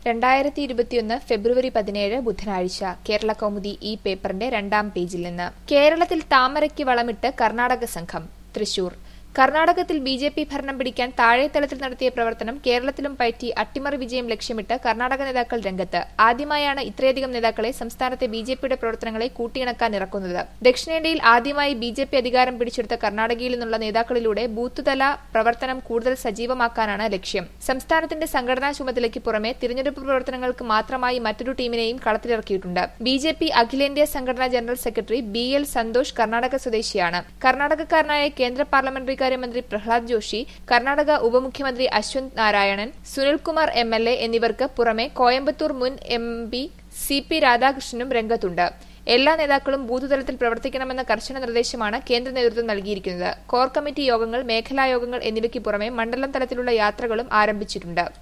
രണ്ടായിരത്തി ഇരുപത്തിയൊന്ന് ഫെബ്രുവരി പതിനേഴ് ബുധനാഴ്ച കേരള കൗമുദി ഈ പേപ്പറിന്റെ രണ്ടാം പേജിൽ നിന്ന് കേരളത്തിൽ താമരയ്ക്ക് വളമിട്ട് കർണാടക സംഘം തൃശൂർ കർണാടകത്തിൽ ബി ജെ പി ഭരണം പിടിക്കാൻ താഴെത്തലത്തിൽ നടത്തിയ പ്രവർത്തനം കേരളത്തിലും പയറ്റി അട്ടിമറി വിജയം ലക്ഷ്യമിട്ട് കർണാടക നേതാക്കൾ രംഗത്ത് ആദ്യമായാണ് ഇത്രയധികം നേതാക്കളെ സംസ്ഥാനത്തെ ബി ജെ പിയുടെ പ്രവർത്തനങ്ങളെ കൂട്ടിയിണക്കാൻ ഇറക്കുന്നത് ദക്ഷിണേന്ത്യയിൽ ആദ്യമായി ബി ജെ പി അധികാരം പിടിച്ചെടുത്ത കർണാടകയിൽ നിന്നുള്ള നേതാക്കളിലൂടെ ബൂത്തുതല പ്രവർത്തനം കൂടുതൽ സജീവമാക്കാനാണ് ലക്ഷ്യം സംസ്ഥാനത്തിന്റെ സംഘടനാ ചുമതലയ്ക്ക് പുറമെ തിരഞ്ഞെടുപ്പ് പ്രവർത്തനങ്ങൾക്ക് മാത്രമായി മറ്റൊരു ടീമിനെയും കളത്തിലിറക്കിയിട്ടുണ്ട് ബി ജെ പി അഖിലേന്ത്യാ സംഘടനാ general secretary B L Santhosh Karnataka സ്വദേശിയാണ് കർണാടകക്കാരനായ കേന്ദ്ര പാർലമെന്ററി കാര്യമന്ത്രി പ്രഹ്ലാദ് ജോഷി കർണാടക ഉപമുഖ്യമന്ത്രി Ashwanth Narayanan Sunilkumar M L A എന്നിവർക്ക് പുറമെ കോയമ്പത്തൂർ മുൻ എം പി സി പി രാധാകൃഷ്ണനും രംഗത്തുണ്ട് എല്ലാ നേതാക്കളും ബൂത്ത് തലത്തിൽ പ്രവർത്തിക്കണമെന്ന കർശന നിർദ്ദേശമാണ് കേന്ദ്ര നേതൃത്വം നൽകിയിരിക്കുന്നത് കോർ കമ്മിറ്റി യോഗങ്ങൾ മേഖലാ യോഗങ്ങൾ എന്നിവയ്ക്ക് പുറമെ മണ്ഡലം തലത്തിലുള്ള യാത്രകളും ആരംഭിച്ചിട്ടുണ്ട്